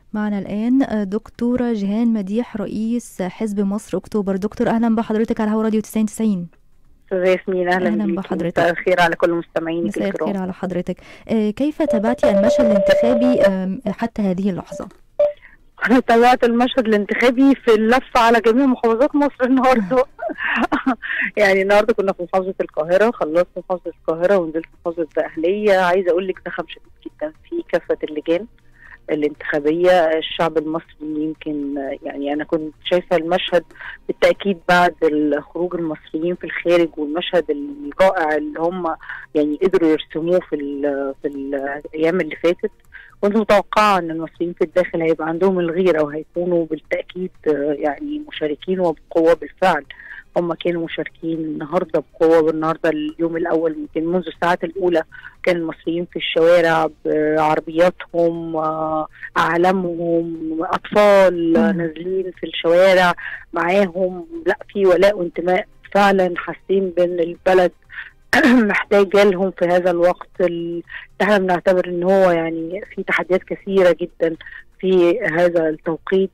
معنا الآن دكتورة جيهان مديح رئيس حزب مصر أكتوبر دكتور أهلا بحضرتك على هوا راديو 9090 استاذ ياسمين اهلا, أهلاً بيكي. بحضرتك. مساء الخير على كل مستمعينك مساء الخير الكرام على حضرتك آه، كيف تابعتي المشهد الانتخابي آم، حتى هذه اللحظة؟ انا تابعت المشهد الانتخابي في اللفه على جميع محافظات مصر النهارده يعني النهارده كنا في محافظه القاهره خلصت محافظه القاهره ونزلت محافظه الدقهليه عايزه اقول لك زخم شديد جدا في كافه اللجان الانتخابيه الشعب المصري يمكن يعني انا كنت شايفه المشهد بالتاكيد بعد خروج المصريين في الخارج والمشهد الرائع اللي هم يعني قدروا يرسموه في ال في الايام اللي فاتت كنت متوقعه ان المصريين في الداخل هيبقى عندهم الغيره وهيكونوا بالتاكيد آه، يعني مشاركين وبقوه بالفعل هم كانوا مشاركين النهارده بقوه والنهارده اليوم الاول يمكن منذ الساعات الاولى كان المصريين في الشوارع بعربياتهم آه، اعلامهم اطفال آه، مم. نازلين في الشوارع معاهم لا في ولاء وانتماء فعلا حاسين بان البلد محتاجه لهم في هذا الوقت ال- احنا بنعتبر ان هو يعني في تحديات كثيره جدا في هذا التوقيت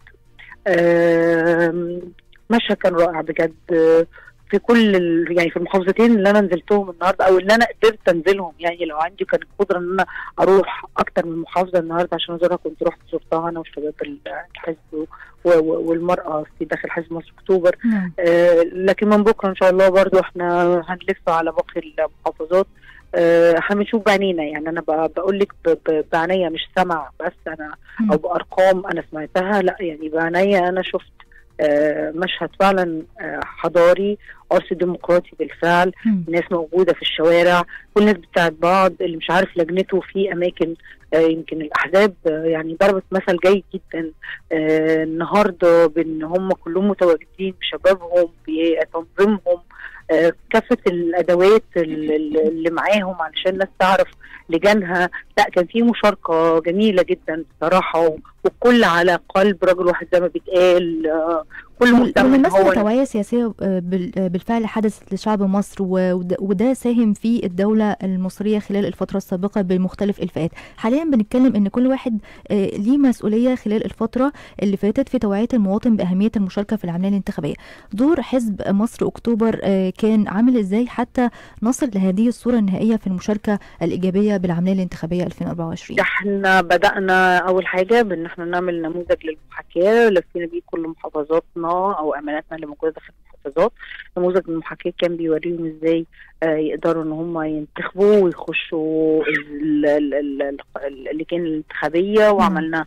آم، مشهد كان رائع بجد آه، في كل ال... يعني في المحافظتين اللي انا نزلتهم النهارده او اللي انا قدرت انزلهم يعني لو عندي كان القدره ان انا اروح اكتر من محافظه النهارده عشان ازورها كنت رحت زرتها انا وشباب ال- الحزب و... و... والمراه في داخل حزب مصر اكتوبر نعم آه، لكن من بكره ان شاء الله برضو احنا هنلف على باقي المحافظات آه، هنشوف بعينينا يعني انا ب- بقول لك ب- ب- بعينيا مش سمع بس انا مم. او بارقام انا سمعتها لا يعني بعينيا انا شفت آه، مشهد فعلا آه، حضاري عرس ديمقراطي بالفعل مم. الناس موجوده في الشوارع كل الناس بتساعد بعض اللي مش عارف لجنته في اماكن آه، يمكن الاحزاب آه، يعني ضربت مثل جيد جدا آه، النهارده بان هم كلهم متواجدين بشبابهم بتنظيمهم آه، كافه الادوات ال- ال- اللي معاهم علشان الناس تعرف لجانها لا كان في مشاركه جميله جدا بصراحه و- والكل على قلب رجل واحد زي ما بيتقال آه، كل مهتم ان بالمناسبة هو توعية سياسية آه، بال- آه، بالفعل حدثت لشعب مصر و- وده- وده ساهم في الدولة المصرية خلال الفترة السابقة بمختلف الفئات حاليا بنتكلم ان كل واحد آه، ليه مسؤولية خلال الفترة اللي فاتت في توعية المواطن بأهمية المشاركة في العملية الانتخابية دور حزب مصر أكتوبر آه، كان عامل ازاي حتى نصل لهذه الصورة النهائية في المشاركة الإيجابية بالعملية الانتخابية 2024 احنا بدأنا أول حاجة بإن احنا نعمل نموذج للمحاكاة لفينا بيه كل محافظاتنا أو أماناتنا اللي موجودة داخل المحافظات نموذج المحاكاة كان بيوريهم ازاي آه، يقدروا ان هم ينتخبوا ويخشوا ال- ال- ال- ال- اللجان الانتخابية وعملنا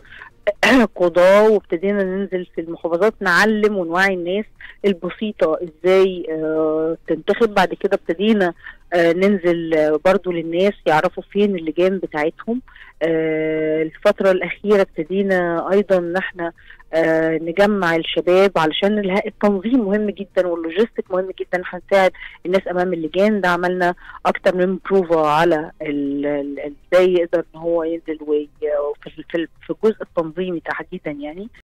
قضاة وابتدينا ننزل في المحافظات نعلم ونوعي الناس البسيطة ازاي آه، تنتخب بعد كده ابتدينا آه، ننزل آه، برضو للناس يعرفوا فين اللجان بتاعتهم آه، الفترة الأخيرة ابتدينا أيضا إن احنا آه، نجمع الشباب علشان اله- التنظيم مهم جدا واللوجيستيك مهم جدا احنا نساعد الناس أمام اللجان ده عملنا أكتر من بروفا على ال- ال- ازاي يقدر إن هو ينزل وي- في في- في الجزء التنظيمي تحديدا يعني